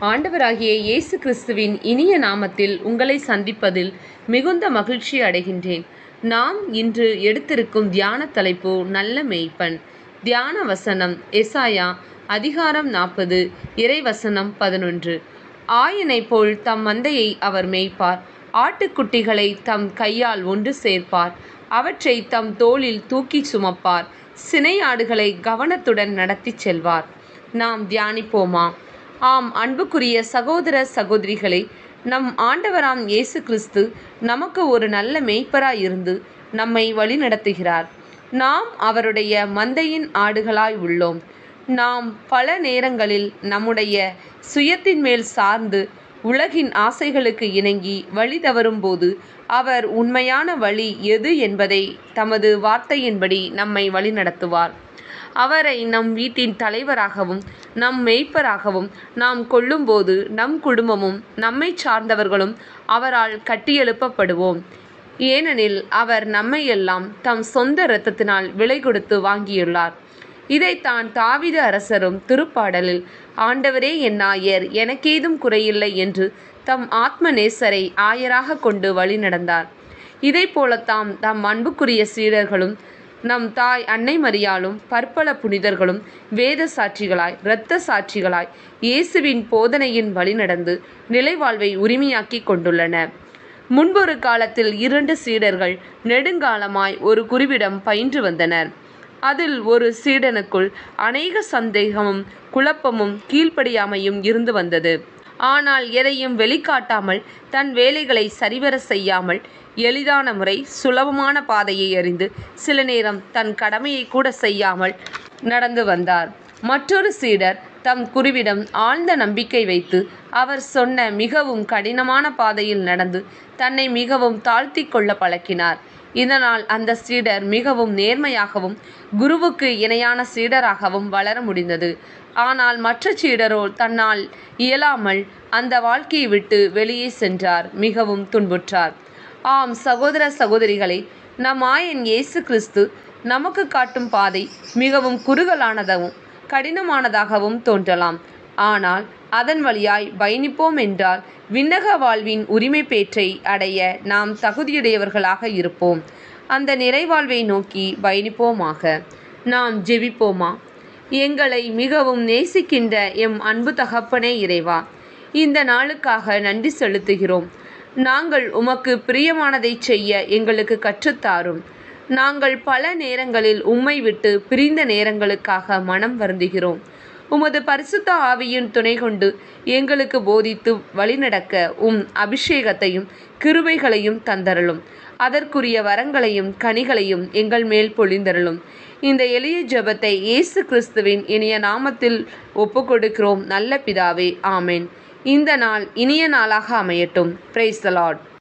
ஆண்டவராகிய இயேசு கிறிஸ்துவின் இனிய நாமத்தில் உங்களை சந்திப்பதில் மிகுந்த மகிழ்ச்சி அடைகின்றேன் நாம் இன்று எடுத்திருக்கும் தியான தலைப்பு நல்ல மேய்ப்பன் தியான வசனம் எசாயா அதிகாரம் நாற்பது இறைவசனம் பதினொன்று ஆயனை போல் தம் மந்தையை அவர் மேய்ப்பார் ஆட்டுக்குட்டிகளை தம் கையால் ஒன்று சேர்ப்பார் அவற்றை தம் தோளில் தூக்கி சுமப்பார் சினையாடுகளை கவனத்துடன் நடத்திச் செல்வார் நாம் தியானிப்போமா ஆம் அன்புக்குரிய சகோதர சகோதரிகளே நம் ஆண்டவராம் இயேசு கிறிஸ்து நமக்கு ஒரு நல்ல மேய்ப்பராய் இருந்து நம்மை வழிநடத்துகிறார் நாம் அவருடைய மந்தையின் ஆடுகளாய் உள்ளோம் நாம் பல நேரங்களில் நம்முடைய சுயத்தின் மேல் சார்ந்து உலகின் ஆசைகளுக்கு இணங்கி வழி தவறும்போது அவர் உண்மையான வழி எது என்பதை தமது வார்த்தையின்படி நம்மை வழிநடத்துவார் அவரை நம் வீட்டின் தலைவராகவும் நம் மெய்ப்பராகவும் நாம் கொள்ளும்போது நம் குடும்பமும் நம்மை சார்ந்தவர்களும் அவரால் கட்டியெழுப்பப்படுவோம் ஏனெனில் அவர் நம்மையெல்லாம் தம் சொந்த இரத்தத்தினால் விலை கொடுத்து வாங்கியுள்ளார் இதைத்தான் தாவித அரசரும் திருப்பாடலில் ஆண்டவரே என் ஆயர் எனக்கேதும் குறையில்லை என்று தம் ஆத்ம நேசரை ஆயராக கொண்டு வழி நடந்தார் இதை போலத்தாம் தம் அன்புக்குரிய சீடர்களும் நம் தாய் அன்னை மரியாளும் பற்பல புனிதர்களும் வேத சாட்சிகளாய் இரத்த சாட்சிகளாய் இயேசுவின் போதனையின் வழிநடந்து நிலைவாழ்வை உரிமையாக்கி கொண்டுள்ளனர் முன்பொரு காலத்தில் இரண்டு சீடர்கள் நெடுங்காலமாய் ஒரு குருவிடம் பயின்று வந்தனர் அதில் ஒரு சீடனுக்குள் அநேக சந்தேகமும் குழப்பமும் கீழ்ப்படியாமையும் இருந்து வந்தது ஆனால் எதையும் வெளிக்காட்டாமல் தன் வேலைகளை சரிவர செய்யாமல் எளிதான முறை சுலபமான பாதையை அறிந்து சில நேரம் தன் கடமையை கூட செய்யாமல் நடந்து வந்தார் மற்றொரு சீடர் தம் குருவிடம் ஆழ்ந்த நம்பிக்கை வைத்து அவர் சொன்ன மிகவும் கடினமான பாதையில் நடந்து தன்னை மிகவும் தாழ்த்தி கொள்ள பழக்கினார் இதனால் அந்த சீடர் மிகவும் நேர்மையாகவும் குருவுக்கு இணையான சீடராகவும் வளர முடிந்தது ஆனால் மற்ற சீடரோ தன்னால் இயலாமல் அந்த வாழ்க்கையை விட்டு வெளியே சென்றார் மிகவும் துன்புற்றார் ஆம் சகோதர சகோதரிகளே நம் ஆயன் இயேசு கிறிஸ்து நமக்கு காட்டும் பாதை மிகவும் குறுகலானதாகவும் கடினமானதாகவும் தோன்றலாம் ஆனால் அதன் வழியாய் பயணிப்போம் என்றால் விண்ணக வாழ்வின் உரிமை பேற்றை அடைய நாம் தகுதியுடையவர்களாக இருப்போம் அந்த நிறைவாழ்வை நோக்கி பயணிப்போமாக நாம் ஜெபிப்போமா எங்களை மிகவும் நேசிக்கின்ற எம் அன்பு தகப்பனே இறைவா இந்த நாளுக்காக நன்றி செலுத்துகிறோம் நாங்கள் உமக்கு பிரியமானதை செய்ய எங்களுக்கு கற்றுத்தாரும் நாங்கள் பல நேரங்களில் உம்மை விட்டு பிரிந்த நேரங்களுக்காக மனம் வருந்துகிறோம் உமது பரிசுத்த ஆவியின் துணை கொண்டு எங்களுக்கு போதித்து வழிநடக்க உம் அபிஷேகத்தையும் கிருபைகளையும் தந்தரலும் அதற்குரிய வரங்களையும் கனிகளையும் எங்கள் மேல் பொழிந்தரலும் இந்த எளிய ஜெபத்தை இயேசு கிறிஸ்துவின் இனிய நாமத்தில் ஒப்புக்கொடுக்கிறோம் நல்ல பிதாவே ஆமேன் இந்த நாள் இனிய நாளாக அமையட்டும் பிரைஸ் த லார்ட்